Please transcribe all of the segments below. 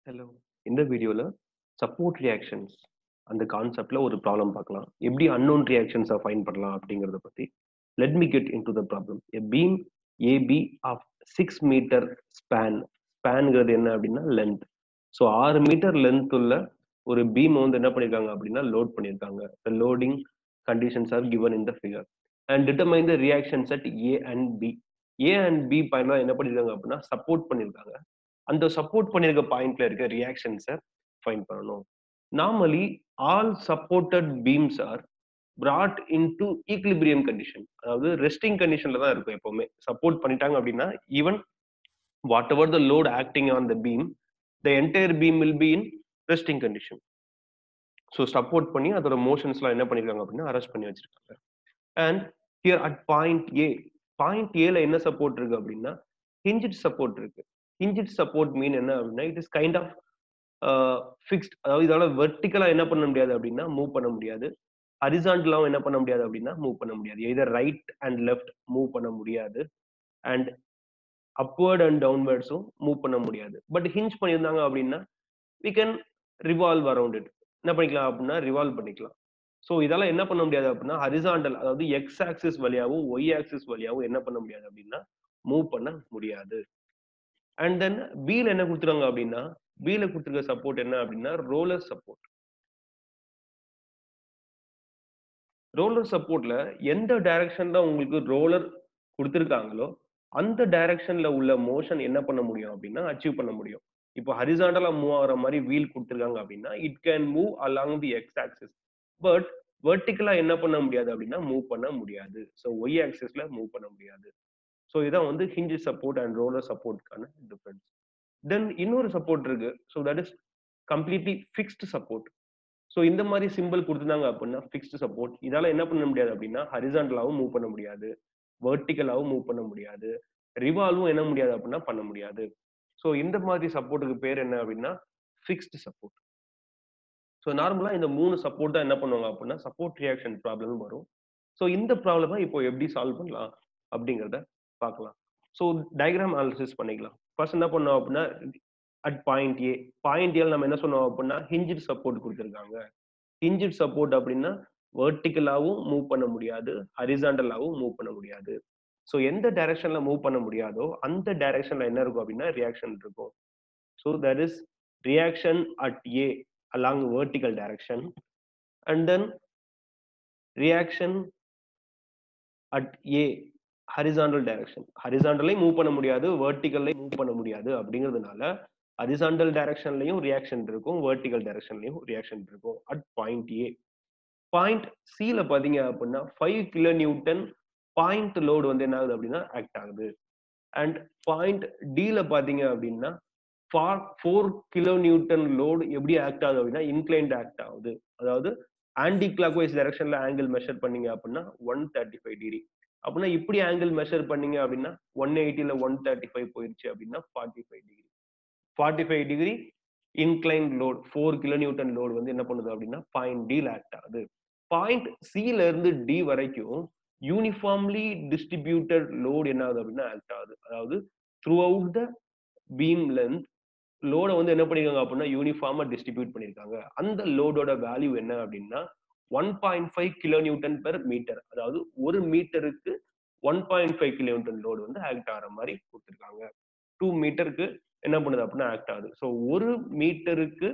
Hello இந்த வீடியோல support reactions அந்த கான்செப்ட்ல ஒரு ப்ராப்ளம் பார்க்கலாம் எப்படி அன்னோன் ரியாக்ஷன்ஸை ஃபைன் பண்ணலாம் அப்படிங்கிறத பத்தி let me get into the problem a beam AB of six metre span ஸ்பேனுங்கிறது என்ன அப்படின்னா லென்த் ஸோ ஆறு மீட்டர் லென்த் உள்ள ஒரு பீம் வந்து என்ன பண்ணியிருக்காங்க அப்படின்னா லோட் பண்ணியிருக்காங்க the loading conditions are given in the figure and determine the reactions at A and B A and B பாயிண்ட்லாம் என்ன பண்ணியிருக்காங்க அப்படின்னா சப்போர்ட் பண்ணியிருக்காங்க அந்த சப்போர்ட் பண்ணியிருக்க பாயிண்ட்ல இருக்க ரியாக்ஷன்ஸை ஃபைன் பண்ணணும் normally all supported beams are brought into equilibrium condition அதாவது ரெஸ்டிங் கண்டிஷன்ல தான் இருக்கும் எப்பவுமே சப்போர்ட் பண்ணிட்டாங்க அப்படின்னா even whatever the load acting on the beam the entire beam will be in resting condition so support பண்ணி அதோட மோஷன்ஸ்லாம் என்ன பண்ணிருக்காங்க அப்படின்னா அரெஸ்ட் பண்ணி வச்சிருக்காங்க and here at point A point ஏல என்ன சப்போர்ட் இருக்கு அப்படின்னா ஹிஞ்சிட் சப்போர்ட் இருக்கு ஹிஞ்சிட் சப்போர்ட் மீன் என்ன அப்படின்னா it is kind of fixed அதாவது இதால வெர்டிக்கலா என்ன பண்ண முடியாது அப்படின்னா மூவ் பண்ண முடியாது ஹரிசாண்டலாவும் என்ன பண்ண முடியாது அப்படின்னா மூவ் பண்ண முடியாது either right and left move பண்ண முடியாது அண்ட் அப்வர்ட் அண்ட் டவுன்வர்ட்ஸும் மூவ் பண்ண முடியாது பட் ஹிஞ்ச் பண்ணியிருந்தாங்க அப்படின்னா we can revolve around it என்ன பண்ணிக்கலாம் அப்படின்னா ரிவால்வ் பண்ணிக்கலாம் ஸோ இதெல்லாம் என்ன பண்ண முடியாது அப்படின்னா ஹரிசாண்டல் அதாவது எக்ஸ் ஆக்சிஸ் வழியாவும் ஒய் ஆக்சிஸ் வழியாவும் என்ன பண்ண முடியாது அப்படின்னா மூவ் பண்ண முடியாது அண்ட் தென் பீல என்ன கொடுத்துருவாங்க அப்படின்னா பீல கொடுத்துருக்க சப்போர்ட் என்ன அப்படின்னா ரோலர் சப்போர்ட் ரோலர் சப்போர்ட்ல எந்த டைரக்ஷன்ல உங்களுக்கு ரோலர் கொடுத்துருக்காங்களோ அந்த டைரக்ஷன்ல உள்ள மோஷன் என்ன பண்ண முடியும் அப்படின்னா அச்சீவ் பண்ண முடியும் இப்போ ஹரிசாண்டலா மூவ் ஆகிற மாதிரி வீல் கொடுத்துருக்காங்க அப்படின்னா it can move along the X axis but வெர்டிக்கலா என்ன பண்ண முடியாது அப்படின்னா மூவ் பண்ண முடியாது ஸோ ஒய் ஆக்சிஸ்ல மூவ் பண்ண முடியாது ஸோ இதான் வந்து ஹிஞ்ச் சப்போர்ட் அண்ட் ரோலர் சப்போர்ட்கான டிஃபரன்ஸ் தென் இன்னொரு சப்போர்ட் இருக்கு so that is completely fixed support so இந்த மாதிரி சிம்பிள் கொடுத்துருந்தாங்க அப்படின்னா ஃபிக்ஸ்டு சப்போர்ட் இதால என்ன பண்ண முடியாது அப்படின்னா ஹரிசாண்டலாவும் மூவ் பண்ண முடியாது வெர்டிக்கலாவும் மூவ் பண்ண முடியாது ரிவால்வும் என்ன முடியாது அப்படின்னா பண்ண முடியாது ஸோ இந்த மாதிரி சப்போர்ட்டுக்கு பேர் என்ன அப்படின்னா ஃபிக்ஸ்டு சப்போர்ட் ஸோ நார்மலாக இந்த மூணு சப்போர்ட் தான் என்ன பண்ணுவாங்க அப்படின்னா சப்போர்ட் ரியாக்ஷன் ப்ராப்ளம் வரும் ஸோ இந்த ப்ராப்ளமை இப்போ எப்படி சால்வ் பண்ணலாம் அப்படிங்கிறத பார்க்கலாம் ஸோ டயக்ராம் அனாலிசிஸ் பண்ணிக்கலாம் ஃபர்ஸ்ட் என்ன பண்ணோம் அப்படின்னா அட் பாயிண்ட் ஏ பாயிண்ட் ஏல நம்ம என்ன சொன்னோம் அப்படின்னா ஹிஞ்சிட் சப்போர்ட் கொடுத்துருக்காங்க ஹிஞ்சிட் சப்போர்ட் அப்படின்னா வெர்டிக்கலாவும் மூவ் பண்ண முடியாது ஹரிசாண்டலாவும் மூவ் பண்ண முடியாது ஸோ எந்த டைரக்ஷன்ல மூவ் பண்ண முடியாதோ அந்த டைரக்ஷன்ல என்ன இருக்கும் அப்படின்னா ரியாக்ஷன் இருக்கும் so that is reaction at A along vertical direction and then reaction at A horizontal direction ஹரிசாண்டலையும் மூவ் பண்ண முடியாது வெர்டிகல்லையும் மூவ் பண்ண முடியாது அப்படிங்கிறதுனால ஹரிசாண்டல் டைரக்ஷன்லையும் ரியாக்ஷன் இருக்கும் வெர்டிகல் டைரக்ஷன்லையும் ரியாக்ஷன் இருக்கும் அட் பாயிண்ட் ஏ பாயிண்ட் சில பாத்தீங்க அப்படின்னா five kilo newton point load வந்து என்ன ஆகுது அப்படின்னா ஆக்ட் ஆகுது அண்ட் பாயிண்ட் டில பாத்தீங்க அப்படின்னா ஃபோர் கிலோ நியூட்டன் லோடு எப்படி ஆக்ட் ஆகுது அப்படின்னா இன்க்ளைன்ட் ஆக்ட் ஆகுது அதாவது ஆன்டி கிளாக் வைஸ் டைரக்ஷன்ல ஆங்கிள் மெஷர் பண்ணீங்க அப்படின்னா ஒன் தேர்ட்டி ஃபைவ் டிகிரி அப்படின்னா இப்படி ஆங்கிள் மெஷர் பண்ணீங்க அப்படின்னா ஒன் எயிட்டில ஒன் தேர்ட்டி ஃபைவ் போயிருச்சு அப்படின்னா forty five degree forty five degree incline load four kilo newton load வந்து என்ன பண்ணுது அப்படின்னா பாயிண்ட் டில ஆக்ட் ஆகுது பாயிண்ட் சில இருந்து டி வரைக்கும் யூனிஃபார்ம்லி டிஸ்ட்ரிபியூட்டட் லோடு என்ன ஆகுது அப்படின்னா ஆக்ட் ஆகுது அதாவது throughout the beam length லோடை வந்து என்ன பண்ணிருக்காங்க அப்படின்னா யூனிஃபார்மா டிஸ்ட்ரிபியூட் பண்ணிருக்காங்க அந்த லோடோட வேல்யூ என்ன அப்படின்னா one point five kilo newton per metre அதாவது ஒரு மீட்டருக்கு one point five kilo newton load வந்து ஆக்ட் ஆகிற மாதிரி கொடுத்துருக்காங்க டூ மீட்டருக்கு என்ன பண்ணுது அப்படின்னா ஆக்ட் ஆகுது ஸோ ஒரு மீட்டருக்கு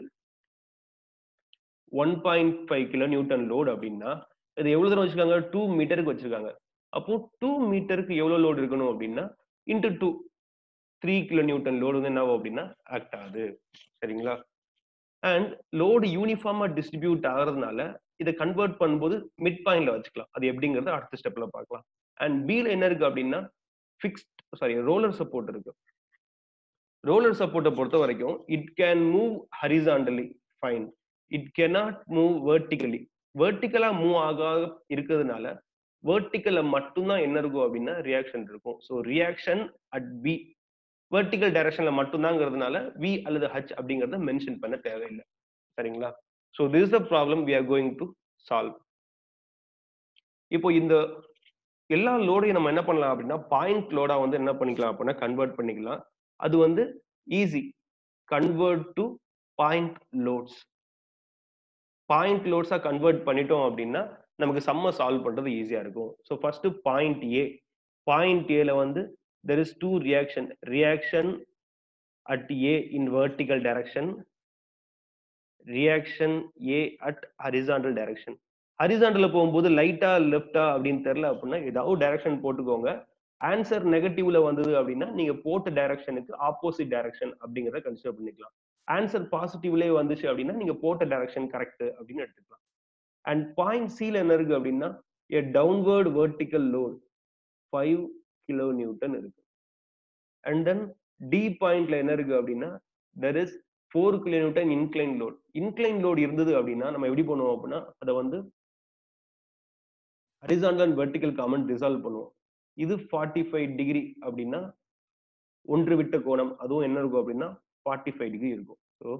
one point five kilo newton load அப்படின்னா இது எவ்வளவு தூரம் வச்சிருக்காங்க டூ மீட்டருக்கு வச்சிருக்காங்க அப்போ டூ மீட்டருக்கு எவ்வளவு லோடு இருக்கணும் அப்படின்னா into two three kilo newton load வந்து என்ன ஆகும் அப்படின்னா ஆக்ட் ஆகுது சரிங்களா அண்ட் லோடு யூனிஃபார்மா டிஸ்ட்ரிபியூட் ஆகிறதுனால இதை கன்வெர்ட் பண்ணும்போது மிட் பாயிண்ட்ல வச்சுக்கலாம் அது எப்படிங்கிறத அடுத்த ஸ்டெப்ல பார்க்கலாம் அண்ட் பில என்ன இருக்கு அப்படின்னா ஃபிக்ஸ்ட் சாரி ரோலர் சப்போர்ட் இருக்கு ரோலர் சப்போர்ட்டை பொறுத்த வரைக்கும் it can move horizontally fine it cannot move vertically வெர்டிக்கலா மூவ் ஆகாத இருக்கிறதுனால வெர்டிக்கல்ல மட்டும்தான் என்ன இருக்கும் அப்படின்னா ரியாக்ஷன் இருக்கும் so reaction at B vertical டைரக்ஷன்ல மட்டும்தாங்கிறதுனால வி அல்லது ஹச் அப்படிங்கறத மென்ஷன் பண்ண தேவையில்லை சரிங்களா so this is the problem we are going to solve இப்போ இந்த எல்லா லோடையும் நம்ம என்ன பண்ணலாம் அப்படின்னா பாயிண்ட் லோடா வந்து என்ன பண்ணிக்கலாம் அப்படின்னா கன்வெர்ட் பண்ணிக்கலாம் அது வந்து easy convert to point loads point லோட்ஸா கன்வெர்ட் பண்ணிட்டோம் அப்படின்னா நமக்கு சம்ம சால்வ் பண்றது ஈஸியா இருக்கும் so first point A point ஏல வந்து there is two reaction reaction at A in vertical direction reaction A at horizontal direction ஹரிசாண்டல்ல போகும்போது லைட்டா லெஃப்டா அப்படின்னு தெரியல அப்படின்னா ஏதாவது டைரக்ஷன் போட்டுக்கோங்க ஆன்சர் நெகட்டிவ்ல வந்தது அப்படின்னா நீங்க போட்ட டைரக்ஷனுக்கு ஆப்போசிட் டைரக்ஷன் அப்படிங்கிறத கன்சிடர் பண்ணிக்கலாம் ஆன்சர் பாசிட்டிவ்லேயே வந்துச்சு அப்படின்னா நீங்க போட்ட டைரக்ஷன் கரெக்ட் அப்படின்னு எடுத்துக்கலாம் அண்ட் பாயிண்ட் சில என்ன இருக்கு அப்படின்னா A downward vertical load five kilo newton இருக்கு அண்ட் தென் டி பாயிண்ட்ல என்ன இருக்கு அப்படின்னா there is four kilo newton incline load incline load இருந்தது அப்படின்னா நம்ம எப்படி பண்ணுவோம் அப்படின்னா அதை வந்து horizontal and vertical common resolve பண்ணுவோம் இது ஃபார்ட்டி ஃபைவ் டிகிரி அப்படின்னா ஒன்று விட்ட கோணம் அதுவும் என்ன இருக்கும் அப்படின்னா ஃபார்ட்டி ஃபைவ் டிகிரி இருக்கும் ஸோ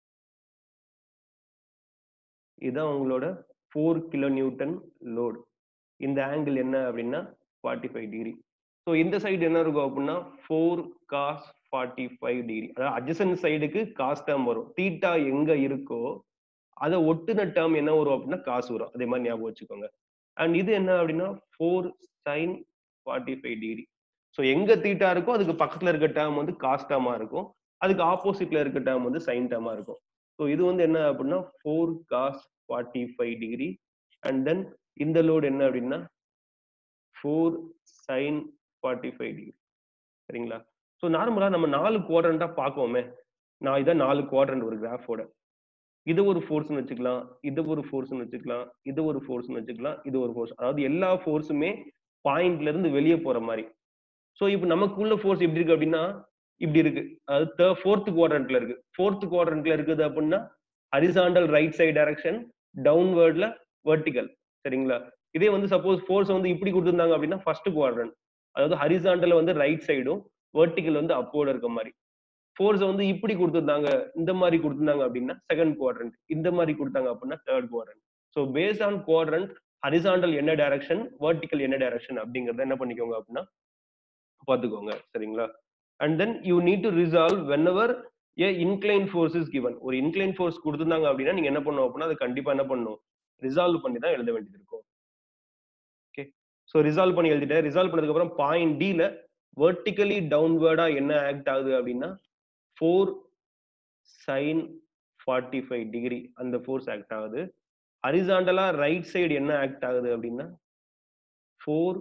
இதுதான் உங்களோட ஃபோர் கிலோ நியூட்டன் லோடு இந்த ஆங்கிள் என்ன அப்படின்னா ஃபார்ட்டி ஃபைவ் டிகிரி ஸோ இந்த சைடு என்ன இருக்கும் அப்படின்னா four cos forty five degree அதாவது அட்ஜசன் சைடுக்கு காஸ் டேர்ம் வரும் தீட்டா எங்க இருக்கோ அதை ஒட்டுன டேர்ம் என்ன வரும் அப்படின்னா காசு வரும் அதே மாதிரி ஞாபகம் வச்சுக்கோங்க அண்ட் இது என்ன அப்படின்னா four sine forty five degree so எங்க தீட்டா இருக்கோ அதுக்கு பக்கத்துல இருக்க டேர்ம் வந்து காஸ் டேர்மா இருக்கும் அதுக்கு ஆப்போசிட்ல இருக்க டேர்ம் வந்து சைன் டேர்மா இருக்கும் ஸோ இது வந்து என்ன அப்படின்னா four cos forty five degree and then இந்த லோடு என்ன அப்படின்னா four sine forty five degree சரிங்களா ஸோ நார்மலாக நம்ம நாலு குவாட்ரண்டா பார்க்கோமே நான் இதான் நாலு குவாட்ரண்ட் ஒரு கிராஃபோட இது ஒரு ஃபோர்ஸ்னு வச்சுக்கலாம் இது ஒரு ஃபோர்ஸ்னு வச்சுக்கலாம் இது ஒரு ஃபோர்ஸ்னு வச்சுக்கலாம் இது ஒரு ஃபோர்ஸ் அதாவது எல்லா ஃபோர்ஸுமே பாயிண்ட்ல இருந்து வெளியே போற மாதிரி ஸோ இப்போ நமக்குள்ள ஃபோர்ஸ் எப்படி இருக்கு அப்படின்னா இப்படி இருக்கு அதாவது ஃபோர்த் குவாட்ரண்ட்ல இருக்கு ஃபோர்த் குவாட்ரண்ட்ல இருக்குது அப்படின்னா ஹரிசாண்டல் ரைட் சைடு டைரக்ஷன் டவுன்வர்ட்ல வெர்டிக்கல் சரிங்களா இதே வந்து சப்போஸ் ஃபோர்ஸ் வந்து இப்படி கொடுத்துருந்தாங்க அப்படின்னா ஃபர்ஸ்ட் குவாட்ரண்ட் அதாவது ஹரிசாண்டல் வந்து ரைட் சைடும் வெர்டிக்கல் வந்து அப்போட இருக்க மாதிரி ஃபோர்ஸ் வந்து இப்படி கொடுத்துருந்தாங்க இந்த மாதிரி கொடுத்துருந்தாங்க அப்படின்னா செகண்ட் குவாட்ரண்ட் இந்த மாதிரி கொடுத்தாங்க அப்படின்னா third quadrant so based on quadrant horizontal என்ன டைரக்ஷன் வெர்டிக்கல் என்ன டைரக்ஷன் அப்படிங்கறத என்ன பண்ணிக்கோங்க அப்படின்னா பார்த்துக்கோங்க சரிங்களா and then you need to resolve whenever a incline force is given ஒரு இன்க்ளைன் ஃபோர்ஸ் கொடுத்துருந்தாங்க அப்படின்னா நீங்க என்ன பண்ணணும் அப்படின்னா அதை கண்டிப்பா என்ன பண்ணணும் ரிசால்வ் பண்ணி தான் எழுத வேண்டியது இருக்கும் ஓகே ஸோ ரிசால்வ் பண்ணி எழுதிட்டேன் ரிசால்வ் பண்ணதுக்கு அப்புறம் பாயிண்ட் டில வெர்டிக்கலி டவுன்வேர்டா என்ன ஆக்ட் ஆகுது அப்படின்னா four sine forty five degree அந்த ஃபோர்ஸ் ஆக்ட் ஆகுது ஹரிசாண்டலா ரைட் சைடு என்ன ஆக்ட் ஆகுது அப்படின்னா four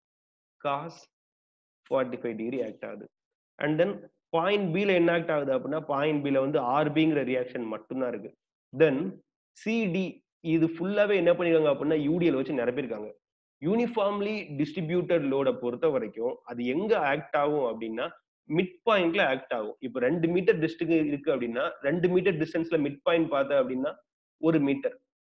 cos forty five degree act ஆகுது அண்ட் தென் பாயிண்ட் பில என்ன ஆக்ட் ஆகுது அப்படின்னா பாயிண்ட் பில வந்து ஆர்பிங்கிற ரியாக்ஷன் மட்டும்தான் இருக்கு தென் சிடி இது ஃபுல்லாவே என்ன பண்ணிருக்காங்க அப்படின்னா யூடிஎல் வச்சு நிரப்பியிருக்காங்க யூனிஃபார்ம்லி டிஸ்ட்ரிபியூட்டட் லோட பொறுத்த வரைக்கும் அது எங்க ஆக்ட் ஆகும் அப்படின்னா மிட் பாயிண்ட்ல ஆக்ட் ஆகும் இப்போ ரெண்டு மீட்டர் டிஸ்டன்ஸ் இருக்கு அப்படின்னா ரெண்டு மீட்டர் டிஸ்டன்ஸ்ல மிட் பாயிண்ட் பார்த்த அப்படின்னா ஒரு மீட்டர்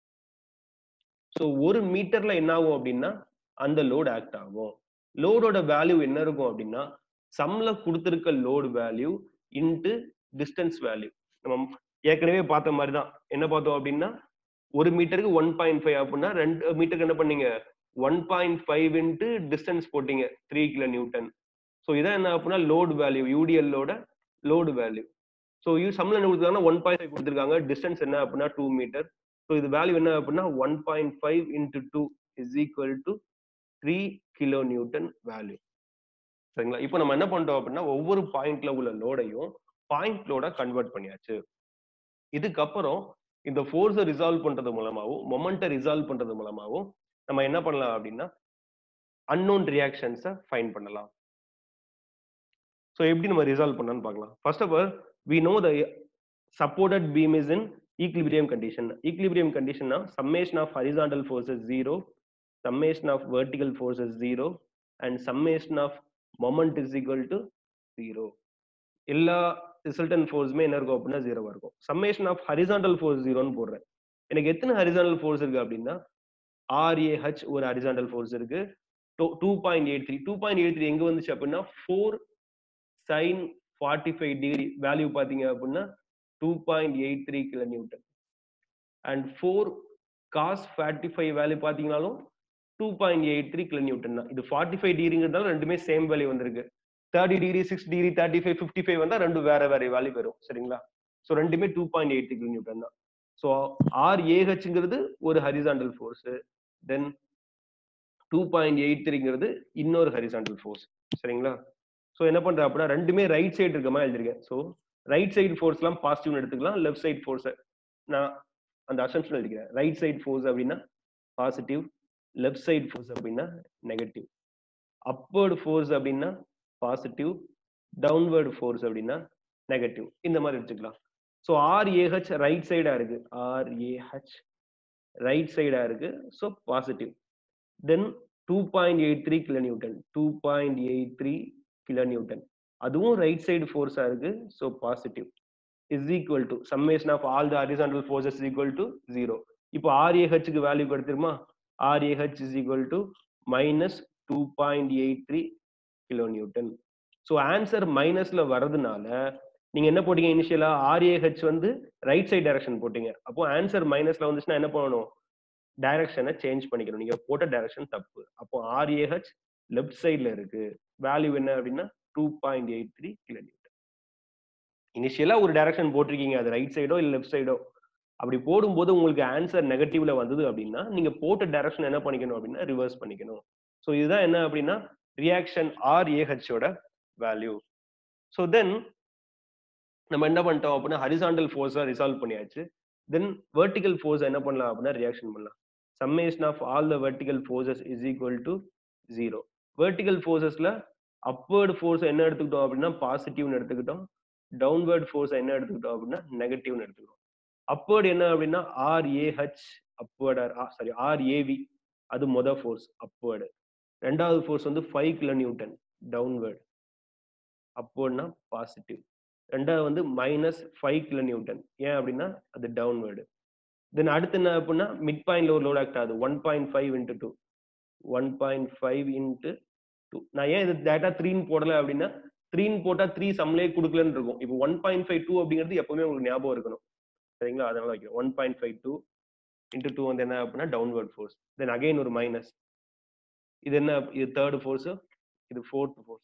ஸோ ஒரு மீட்டர்ல என்ன ஆகும் அப்படின்னா அந்த லோடு ஆக்ட் ஆகும் லோடோட வேல்யூ என்ன இருக்கும் அப்படின்னா சம்ல கொடுத்துருக்க load value into distance value நம்ம ஏற்கனவே பார்த்த மாதிரி தான் என்ன பார்த்தோம் அப்படின்னா ஒரு மீட்டருக்கு ஒன் பாயிண்ட் ஃபைவ் அப்படின்னா ரெண்டு மீட்டருக்கு என்ன பண்ணீங்க one point five into distance போட்டீங்க த்ரீ கிலோ நியூட்டன் ஸோ இதான் என்ன அப்படின்னா லோடு வேல்யூ யூடிஎல்லோட லோடு வேல்யூ ஸோ யூ சம்ல என்ன கொடுத்துருக்காங்கன்னா ஒன் பாயிண்ட் ஃபைவ் கொடுத்துருக்காங்க டிஸ்டன்ஸ் என்ன அப்படின்னா டூ மீட்டர் ஸோ இது வேல்யூ என்ன அப்படின்னா one point five into two is equal to three kilo newton value சரிங்களா இப்போ நம்ம என்ன பண்ணிட்டோம் அப்படின்னா ஒவ்வொரு பாயிண்ட்ல உள்ள லோடையும் பாயிண்ட் லோட கன்வெர்ட் பண்ணியாச்சு இதுக்கப்புறம் இந்த ஃபோர்ஸை ரிசால்வ் பண்றது மூலமாகவும் மொமெண்ட்டை ரிசால்வ் பண்றது மூலமாகவும் நம்ம என்ன பண்ணலாம் அப்படின்னா அன்னோன் ரியாக்ஷன்ஸை ஃபைன் பண்ணலாம் ஸோ எப்படி நம்ம ரிசால்வ் பண்ணலாம்னு பார்க்கலாம் first of all we know the supported beam is in equilibrium condition equilibrium கண்டிஷன்னா summation of horizontal forces zero summation of vertical force is zero and summation of moment is equal to zero எல்லா resultant ஃபோர்ஸுமே என்ன இருக்கும் அப்படின்னா ஜீரோவா இருக்கும் summation of horizontal force ஜீரோன்னு போடுறேன் எனக்கு எத்தனை ஹரிசாண்டல் ஃபோர்ஸ் இருக்கு அப்படின்னா ஆர்ஏஹெச் ஒரு ஹரிசாண்டல் ஃபோர்ஸ் இருக்கு two point eight three two point eight three எங்க வந்துச்சு அப்படின்னா four sine forty five degree value பாத்தீங்க அப்படின்னா two point eight three kilo newton and four cos forty five value பாத்தீங்கன்னாலும் two point eight three kilo newton தான் இது forty five டிகிரிங்கிறதால ரெண்டுமே சேம் வேல்யூ வந்திருக்கு thirty degree six degree thirty five fifty five வந்தா ரெண்டு வேற வேற வேல்யூ வரும் சரிங்களா ஸோ ரெண்டுமே two point eight kilo newton தான் ஸோ ஆர் ஏஹெச்ங்கிறது ஒரு horizontal force then two point eight த்ரீங்கிறது இன்னொரு ஹரிசாண்டல் ஃபோர்ஸ் சரிங்களா ஸோ என்ன பண்றேன் அப்படின்னா ரெண்டுமே ரைட் சைடு இருக்க மாதிரி எழுதிருக்கேன் ஸோ ரைட் சைடு ஃபோர்ஸ்லாம் பாசிட்டிவ்னு எடுத்துக்கலாம் லெஃப்ட் சைடு ஃபோர்ஸை நான் அந்த அசம்ஷன் எழுதிக்கிறேன் ரைட் சைடு ஃபோர்ஸ் அப்படின்னா பாசிட்டிவ் லெஃப்ட் சைடு ஃபோர்ஸ் அப்படின்னா நெகட்டிவ் அப்வர்டு ஃபோர்ஸ் அப்படின்னா பாசிட்டிவ் டவுன்வர்டு ஃபோர்ஸ் அப்படின்னா நெகட்டிவ் இந்த மாதிரி வச்சுக்கலாம் ஸோ ஆர்ஏஹெச் ரைட் சைடா இருக்கு ஆர்ஏஹெச் ரைட் சைடா இருக்கு so positive then two point eight three kilo newton two point eight three kilo newton அதுவும் ரைட் சைடு ஃபோர்ஸா இருக்கு so positive is equal to summation of all the horizontal forces is equal to zero இப்போ ஆர்ஏஹெச்சுக்கு value கொடுத்துருமா RAH is equal to minus two point eight three kilo newton so answer மைனஸ்ல வர்றதுனால நீங்க என்ன போட்டீங்க இனிஷியலா ஆர்ஏஹெச் வந்து ரைட் சைடு டைரக்ஷன் போட்டீங்க அப்போ ஆன்சர் மைனஸ்ல வந்துச்சுன்னா என்ன பண்ணணும் டைரக்ஷனை சேஞ்ச் பண்ணிக்கணும் நீங்க போட்ட டைரக்ஷன் தப்பு அப்போ ஆர்ஏஹெச் லெஃப்ட் சைட்ல இருக்கு வேல்யூ என்ன அப்படின்னா two point eight three kilo newton இனிஷியலா ஒரு டைரக்ஷன் போட்டிருக்கீங்க அது ரைட் சைடோ இல்ல லெஃப்ட் சைடோ அப்படி போடும்போது உங்களுக்கு ஆன்சர் நெகட்டிவ்ல வந்தது அப்படின்னா நீங்க போட்ட டைரக்ஷன் என்ன பண்ணிக்கணும் அப்படின்னா ரிவர்ஸ் பண்ணிக்கணும் ஸோ இதுதான் என்ன அப்படின்னா ரியாக்ஷன் ஆர் ஏஹெச்சோட வேல்யூ ஸோ தென் நம்ம என்ன பண்ணிட்டோம் அப்படின்னா ஹரிசாண்டல் ஃபோர்ஸா ரிசால்வ் பண்ணியாச்சு தென் வெர்டிகல் ஃபோர்ஸ் என்ன பண்ணலாம் அப்படின்னா ரியாக்ஷன் பண்ணலாம் summation of all the vertical forces is equal to zero vertical ஃபோர்ஸஸ்ல அப்வர்டு ஃபோர்ஸ் என்ன எடுத்துக்கிட்டோம் அப்படின்னா பாசிட்டிவ்னு எடுத்துக்கிட்டோம் டவுன்வர்ட் ஃபோர்ஸ் என்ன எடுத்துக்கிட்டோம் அப்படின்னா நெகட்டிவ்னு எடுத்துக்கிட்டோம் அப்வர்டு என்ன அப்படின்னா ஆர்ஏஹெச் அப்வர்டு சாரி ஆர்ஏவி அது மொதல் ஃபோர்ஸ் அப்வர்டு ரெண்டாவது ஃபோர்ஸ் வந்து ஃபைவ் கிலோ நியூட்டன் டவுன்வர்டு அப்வர்ட்னா பாசிட்டிவ் ரெண்டாவது வந்து மைனஸ் ஃபைவ் கிலோ நியூட்டன் ஏன் அப்படின்னா அது டவுன்வேர்டு தென் அடுத்து என்ன அப்படின்னா மிட் பாயிண்ட்ல ஒரு லோட் ஆக்ட் ஆகுது one point five into two one point five into two நான் ஏன் இது டேட்டா த்ரீன்னு போடல அப்படின்னா த்ரீன்னு போட்டா த்ரீ சம்லே கொடுக்கலன்னு இருக்கும் இப்போ ஒன் பாயிண்ட் ஃபைவ் டூ அப்படிங்கிறது எப்பவுமே உங்களுக்கு ஞாபகம் இருக்கணும் சரிங்களா அதனால வைக்கிறோம் one point five two into two வந்து என்ன அப்படின்னா டவுன்வர்ட் ஃபோர்ஸ் தென் அகைன் ஒரு மைனஸ் இது என்ன இது தேர்டு ஃபோர்ஸ் இது fourth force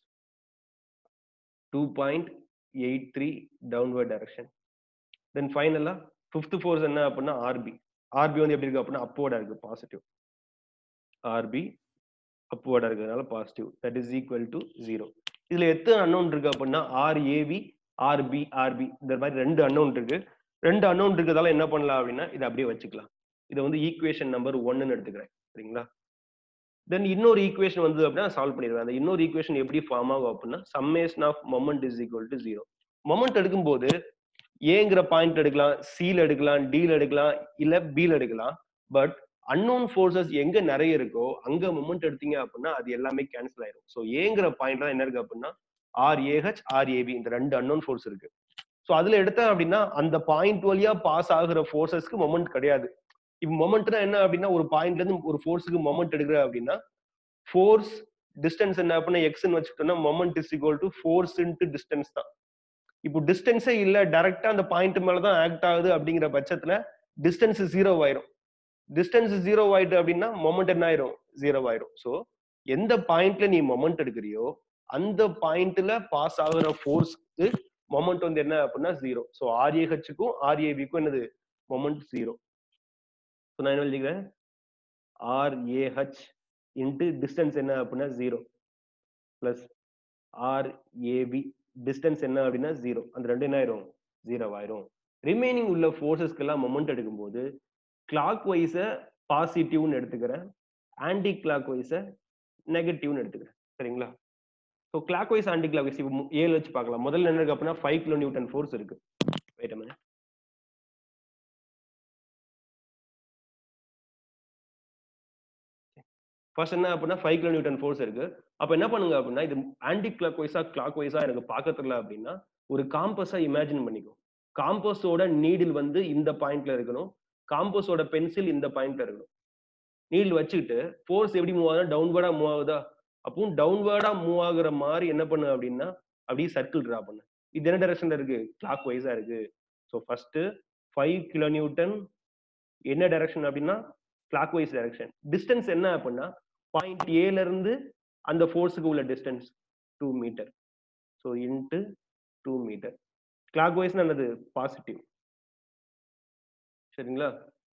two point eight three downward direction then ஃபைனலா ஃபிஃப்த் ஃபோர்ஸ் என்ன அப்படின்னா ஆர்பி ஆர்பி வந்து எப்படி இருக்கு அப்படின்னா அப்போர்டா இருக்கு பாசிட்டிவ் ஆர்பி அப்போர்டா இருக்கிறதுனால positive that is equal to zero இதுல எத்தனை அன்னோன் இருக்கு அப்படின்னா ஆர்ஏவி ஆர்பி ஆர்பி இந்த மாதிரி ரெண்டு அன்னோன் இருக்கு ரெண்டு அன்னோன் இருக்கிறதால என்ன பண்ணலாம் அப்படின்னா இதை அப்படியே வச்சுக்கலாம் இதை வந்து ஈக்குவேஷன் நம்பர் ஒன்னு எடுத்துக்கிறேன் சரிங்களா தென் இன்னொரு ஈக்குவேஷன் வந்து அப்படின்னா சால்வ் பண்ணிடுவேன் அந்த இன்னொரு ஈக்குவேஷன் எப்படி ஃபார்ம் ஆகும் அப்படின்னா summation of moment is equal to zero moment எடுக்கும்போது ஏங்கிற பாயிண்ட் எடுக்கலாம் சில எடுக்கலாம் டில எடுக்கலாம் இல்ல பில எடுக்கலாம் பட் அன்னோன் ஃபோர்ஸஸ் எங்க நிறைய இருக்கோ அங்க மொமெண்ட் எடுத்தீங்க அப்படின்னா அது எல்லாமே கேன்சல் ஆயிரும் ஸோ ஏங்கிற பாயிண்ட் தான் என்ன இருக்கு அப்படின்னா ஆர்ஏஹெச் ஆர்ஏபி இந்த ரெண்டு அன்னோன் ஃபோர்ஸ் இருக்கு ஸோ அதுல எடுத்தேன் அப்படின்னா அந்த பாயிண்ட் வழியா பாஸ் ஆகுற ஃபோர்ஸஸ்க்கு மொமெண்ட் கிடையாது இப்போ மொமெண்ட்னா என்ன அப்படின்னா ஒரு பாயிண்ட்ல இருந்து ஒரு ஃபோர்ஸுக்கு மொமெண்ட் எடுக்கிற அப்படின்னா ஃபோர்ஸ் டிஸ்டன்ஸ் என்ன அப்படின்னா எக்ஸ்ன்னு வச்சுக்கிட்டோம்னா moment is equal to force into distance தான் இப்போ டிஸ்டன்ஸே இல்ல டைரக்டா அந்த பாயிண்ட் மேல தான் ஆக்ட் ஆகுது அப்படிங்கிற பட்சத்துல டிஸ்டன்ஸ் ஜீரோ ஆயிரும் டிஸ்டன்ஸ் ஜீரோ ஆயிட்டு அப்படின்னா மொமெண்ட் என்ன ஆயிரும் ஜீரோ ஆயிரும் ஸோ எந்த பாயிண்ட்ல நீ மொமெண்ட் எடுக்கிறியோ அந்த பாயிண்ட்ல பாஸ் ஆகுற ஃபோர்ஸ்க்கு மொமெண்ட் வந்து என்ன அப்படின்னா ஜீரோ ஸோ ஆர்ஏஹெச்சுக்கும் ஆர்ஏபிக்கும் என்னது மொமெண்ட் ஜீரோ ஸோ நான் என்ன எழுதிக்கிறேன் ஆர்ஏஹெச் இன்ட்டு டிஸ்டன்ஸ் என்ன அப்படின்னா ஜீரோ பிளஸ் ஆர்ஏபி டிஸ்டன்ஸ் என்ன அப்படின்னா ஜீரோ அந்த ரெண்டு என்ன ஆயிரும் ஜீரோ ஆயிரும் ரிமைனிங் உள்ள ஃபோர்ஸஸ்க்கெல்லாம் மொமெண்ட் எடுக்கும்போது கிளாக் வைஸை பாசிட்டிவ்னு எடுத்துக்கிறேன் ஆன்டி கிளாக் வைஸை நெகட்டிவ்னு எடுத்துக்கிறேன் சரிங்களா so clockwise anticlockwise இப்போ ஏழு வச்சு பார்க்கலாம் முதல்ல என்ன இருக்கு அப்படின்னா ஃபைவ் கிலோ நியூட்டன் ஃபோர்ஸ் இருக்கு வெயிட் a minute. ஃபர்ஸ்ட் என்ன அப்படின்னா ஃபைவ் கிலோ நியூட்டன் ஃபோர்ஸ் இருக்கு அப்ப என்ன பண்ணுங்க அப்படின்னா இது ஆன்டி கிளாக் வைஸா கிளாக் வைஸா எனக்கு பார்க்க தெரியல அப்படின்னா ஒரு காம்பஸா இமேஜின் பண்ணிக்கோ காம்பஸோட நீடில் வந்து இந்த பாயிண்ட்ல இருக்கணும் காம்பஸோட பென்சில் இந்த பாயிண்ட்ல இருக்கணும் நீடில் வச்சுக்கிட்டு ஃபோர்ஸ் எப்படி மூவ் ஆகுதா டவுன்வேர்டா மூவ் ஆகுதா அப்பவும் டவுன்வேர்டா மூவ் ஆகுற மாதிரி என்ன பண்ணு அப்படின்னா அப்படியே சர்க்கிள் டிரா பண்ணு இது என்ன டைரக்ஷன்ல இருக்கு கிளாக் வைஸா இருக்கு so first five kilo newton என்ன டைரக்ஷன் அப்படின்னா கிளாக் வைஸ் டைரக்ஷன் டிஸ்டன்ஸ் என்ன அப்படின்னா பாயிண்ட் ஏல இருந்து அந்த ஃபோர்ஸுக்கு உள்ள distance two metre so into two metre கிளாக் வைஸ்னா என்னது பாசிட்டிவ் சரிங்களா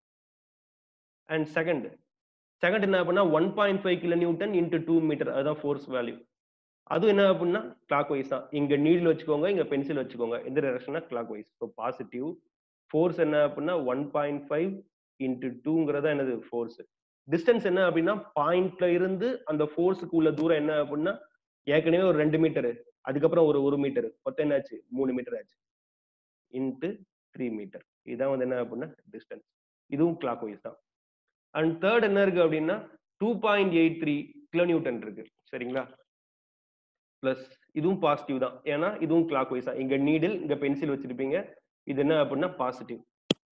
அண்ட் செகண்ட் செகண்ட் என்ன அப்படின்னா one point five kilo newton into two metre அதுதான் ஃபோர்ஸ் வேல்யூ அது என்ன அப்படின்னா கிளாக் வைஸ் தான் இங்க நீடில் வச்சுக்கோங்க இங்க பென்சில் வச்சுக்கோங்க எந்த டைரக்ஷனா clockwise so positive force என்ன அப்படின்னா ஒன் பாயிண்ட் ஃபைவ் இன்ட்டு டூங்கிறதா என்னது ஃபோர்ஸ் டிஸ்டன்ஸ் என்ன அப்படின்னா பாயிண்ட்ல இருந்து அந்த ஃபோர்ஸுக்கு உள்ள தூரம் என்ன அப்படின்னா ஏற்கனவே ஒரு ரெண்டு மீட்டரு அதுக்கப்புறம் ஒரு ஒரு மீட்டர் மொத்தம் என்னாச்சு மூணு மீட்டர் ஆச்சு இன்ட்டு த்ரீ மீட்டர் இதான் வந்து என்ன அப்படின்னா டிஸ்டன்ஸ் இதுவும் கிளாக் வைஸ் தான் அண்ட் தேர்ட் என்ன இருக்கு அப்படின்னா two point eight three kilo newton இருக்கு சரிங்களா பிளஸ் இதுவும் பாசிட்டிவ் தான் ஏன்னா இதுவும் கிளாக் வைஸ் தான் இங்க நீடில் இங்க பென்சில் வச்சிருப்பீங்க இது என்ன அப்படின்னா பாசிட்டிவ்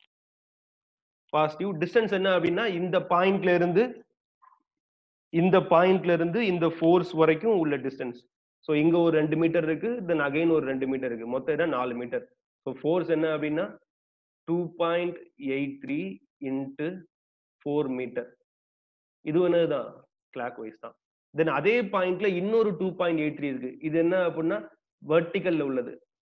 பாசிட்டிவ் டிஸ்டன்ஸ் என்ன அப்படின்னா இந்த பாயிண்ட்ல இருந்து இந்த பாயிண்ட்ல இருந்து இந்த ஃபோர்ஸ் வரைக்கும் உள்ள டிஸ்டன்ஸ் ஸோ இங்க ஒரு ரெண்டு மீட்டர் இருக்கு தென் அகைன் ஒரு ரெண்டு மீட்டர் இருக்கு மொத்தம் இதான் நாலு மீட்டர் ஸோ ஃபோர்ஸ் என்ன அப்படின்னா two point eight three into four metre இது என்னதுதான் கிளாக் வைஸ் தான் தென் அதே பாயிண்ட்ல இன்னொரு டூ பாயிண்ட் எயிட் த்ரீ இருக்கு இது என்ன அப்படின்னா வெர்டிக்கல்ல உள்ளது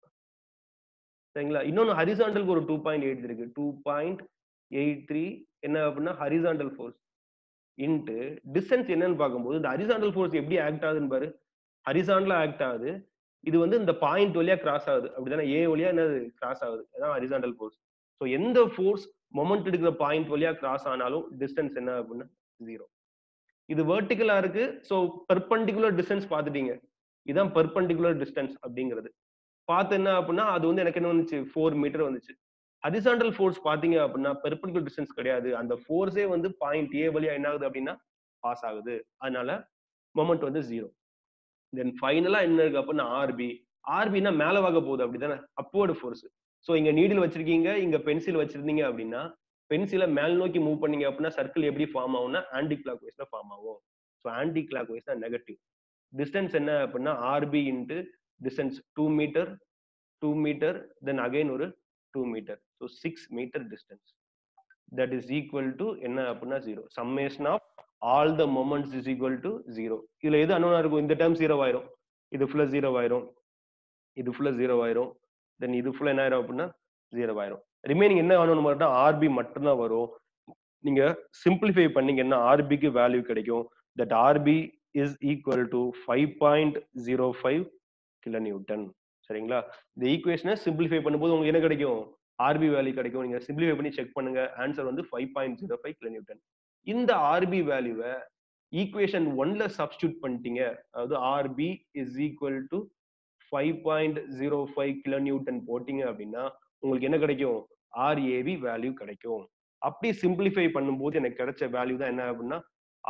சரிங்களா இன்னொன்னு ஹரிசாண்டலுக்கு ஒரு டூ பாயிண்ட் எயிட் இருக்கு டூ பாயிண்ட் எயிட் த்ரீ என்ன அப்படின்னா ஹரிசாண்டல் ஃபோர்ஸ் இன்ட்டு டிஸ்டன்ஸ் என்னன்னு பார்க்கும்போது இந்த ஹரிசாண்டல் ஃபோர்ஸ் எப்படி ஆக்ட் ஆகுதுன்னு பாரு ஹரிசாண்டலா ஆக்ட் ஆகுது இது வந்து இந்த பாயிண்ட் வழியா கிராஸ் ஆகுது அப்படிதானே ஏ வழியா என்னது கிராஸ் ஆகுது அதான் ஹரிசாண்டல் ஃபோர்ஸ் ஸோ எந்த ஃபோர்ஸ் மொமெண்ட் எடுக்கிற பாயிண்ட் வழியா கிராஸ் ஆனாலும் டிஸ்டன்ஸ் என்ன அப்படின்னா ஜீரோ இது வெர்டிகலா இருக்கு ஸோ பெர்பண்டிகுலர் டிஸ்டன்ஸ் பார்த்துட்டீங்க இதுதான் பெர்பண்டிகுலர் டிஸ்டன்ஸ் அப்படிங்கிறது பார்த்து என்ன அப்படின்னா அது வந்து எனக்கு என்ன வந்துச்சு ஃபோர் மீட்டர் வந்துச்சு ஹரிசாண்டல் ஃபோர்ஸ் பாத்தீங்க அப்படின்னா பெர்பண்டிகுலர் டிஸ்டன்ஸ் கிடையாது அந்த ஃபோர்ஸே வந்து பாயிண்ட் ஏ வழியா என்ன ஆகுது அப்படின்னா பாஸ் ஆகுது அதனால மொமெண்ட் வந்து ஜீரோ தென் ஃபைனலா என்ன இருக்கு அப்படின்னா ஆர்பி ஆர்பினா மேல வாக போகுது அப்படிதானே அப்போர்டு ஃபோர்ஸ் ஸோ இங்க நீடில் வச்சிருக்கீங்க இங்க பென்சில் வச்சிருந்தீங்க அப்படின்னா பென்சிலை மேல் நோக்கி மூவ் பண்ணீங்க அப்படின்னா சர்க்கிள் எப்படி ஃபார்ம் ஆகும்னா ஆன்டி கிளாக் வைஸ்ல ஃபார்ம் ஆகும் ஸோ ஆன்டி கிளாக் வைஸ் தான் நெகட்டிவ் டிஸ்டன்ஸ் என்ன அப்படின்னா RB into distance two metre two metre then again ஒரு two metre so six metre distance that is equal to என்ன அப்படின்னா zero summation of all the moments is equal to zero இதுல எது அன்னோனா இருக்கும் இந்த time zero ஆயிரும் இது ஃபுல்லா ஜீரோ ஆயிரும் இது ஃபுல்லா ஜீரோ ஆயிரும் தென் இது ஃபுல்லா என்ன ஆயிரும் அப்படின்னா ஜீரோ ஆயிரும் ரிமைனிங் என்ன ஆகணும் மட்டும் ஆர்பி மட்டும்தான் வரும் நீங்க சிம்பிளிஃபை பண்ணீங்கன்னா ஆர்பிக்கு வேல்யூ கிடைக்கும் that RB is equal to five point zero five kilo newton சரிங்களா இந்த ஈக்குவேஷனை சிம்பிளிஃபை பண்ணும்போது உங்களுக்கு என்ன கிடைக்கும் ஆர்பி வேல்யூ கிடைக்கும் நீங்க சிம்பிளிஃபை பண்ணி செக் பண்ணுங்க ஆன்சர் வந்து five point zero five kilo newton இந்த ஆர்பி வேல்யூவை ஈக்குவேஷன் ஒன்ல சப்ஸ்டியூட் பண்ணிட்டீங்க அதாவது RB is equal to five point zero five kilo newton போட்டீங்க அப்படின்னா உங்களுக்கு என்ன கிடைக்கும் ஆர்ஏவி வேல்யூ கிடைக்கும் அப்படி சிம்பிளிஃபை பண்ணும்போது எனக்கு கிடைச்ச வேல்யூ தான் என்ன அப்படின்னா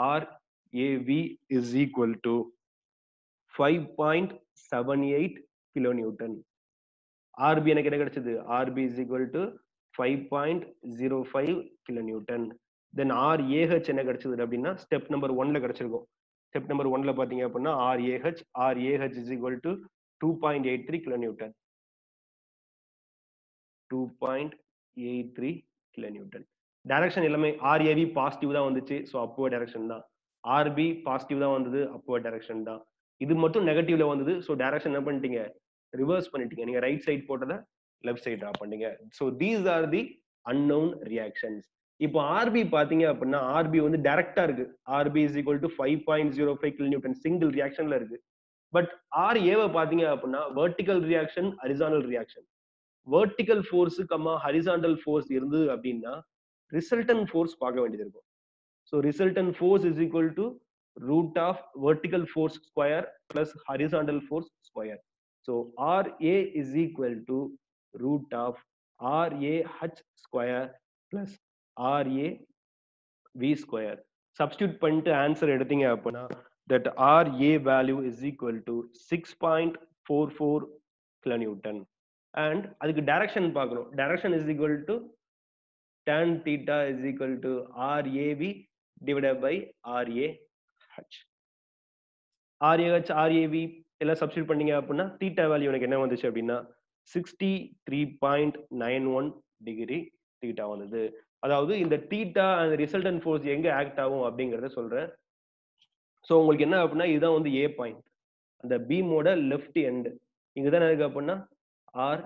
RAV is equal to five point seven eight kilo newton RB எனக்கு என்ன கிடைச்சது RB is equal to five point zero five kilo newton then R AH என்ன கிடைச்சது அப்படின்னா ஸ்டெப் நம்பர் ஒன்ல கிடைச்சிருக்கும் ஸ்டெப் நம்பர் ஒன்ல பாத்தீங்க அப்படின்னா R AH R AH is equal to two point eight three kilo newton two point eight three kilo newton direction எல்லாமே RAV positive தான் வந்துச்சு ஸோ அப்போ டைரக்ஷன் தான் ஆர்பி பாசிட்டிவ் தான் வந்தது அப்போ டைரக்ஷன் தான் இது மட்டும் நெகட்டிவ்ல வந்தது ஸோ டைரக்ஷன் என்ன பண்ணிட்டீங்க ரிவர்ஸ் பண்ணிட்டீங்க நீங்க ரைட் சைடு போட்டதை லெஃப்ட் சைடு ட்ரா பண்ணீங்க so these are the unknown reactions இப்போ ஆர்பி பாத்தீங்க அப்படின்னா ஆர்பி வந்து டைரக்டா இருக்கு RB is equal to five point zero five kilo newton single ரியாக்ஷன்ல இருக்கு பட் ஆர் ஏவை பாத்தீங்க அப்படின்னா vertical reaction horizontal reaction vertical force comma horizontal force இருந்தது அப்படின்னா ரிசல்டன் ஃபோர்ஸ் பார்க்க வேண்டியது இருக்கும் so resultant force is equal to root of vertical force square plus horizontal force square so R A is equal to root of R A H square plus R A V square substitute பண்ணிட்டு answer எடுத்தீங்க அப்படின்னா that R A value is equal to six point four four kilo newton and அதுக்கு direction பார்க்கணும் direction is equal to tan theta is equal to RAV divided by RAH. RAH, RAV எல்லாம் substitute பண்ணீங்க அப்படின்னா theta value எனக்கு என்ன வந்துச்சு அப்படின்னா sixty three point nine one degree theta வந்தது அதாவது இந்த தீட்டா அந்த ரிசல்டன் ஃபோர்ஸ் எங்க ஆக்ட் ஆகும் அப்படிங்கறத சொல்றேன் ஸோ உங்களுக்கு என்ன அப்படின்னா இதுதான் வந்து ஏ பாயிண்ட் அந்த பீமோட லெஃப்ட் எண்டு இங்க தான் இருக்கு அப்படின்னா ஆர்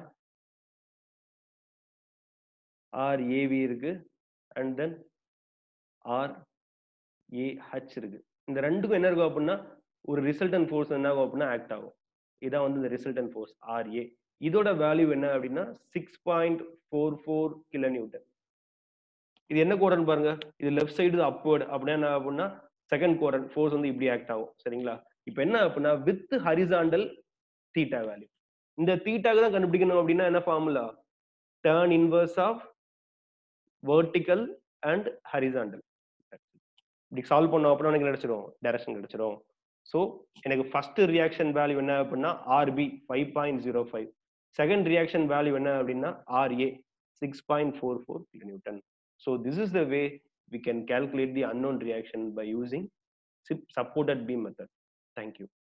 ஆர் ஏவி இருக்கு அண்ட் தென் ஆர் ஏஹெச் இருக்கு இந்த ரெண்டுக்கும் என்ன இருக்கும் அப்படின்னா ஒரு ரிசல்டன் ஃபோர்ஸ் என்ன ஆகும் அப்படின்னா ஆக்ட் ஆகும் இதான் வந்து இந்த ரிசல்டன் ஃபோர்ஸ் ஆர்ஏ இதோட வேல்யூ என்ன அப்படின்னா six point four four kilo newton இது என்ன கோடன் பாருங்க இது லெஃப்ட் சைடு அப்வர்ட் அப்படின்னா என்ன அப்படின்னா செகண்ட் கோடன் ஃபோர்ஸ் வந்து இப்படி ஆக்ட் ஆகும் சரிங்களா இப்போ என்ன அப்படின்னா வித் ஹரிசாண்டல் தீட்டா வேல்யூ இந்த தீட்டாக்கு தான் கண்டுபிடிக்கணும் அப்படின்னா என்ன formula tan inverse of vertical and horizontal இப்படி சால்வ் பண்ணோம் அப்படின்னா எனக்கு கிடைச்சிடும் டைரக்ஷன் கிடைச்சிடும் ஸோ எனக்கு ஃபர்ஸ்ட் ரியாக்ஷன் வேல்யூ என்ன அப்படின்னா RB five point zero five second reaction value என்ன அப்படின்னா RA six point four four kilo newton so this is the way we can calculate the unknown reaction by using supported beam method. Thank you.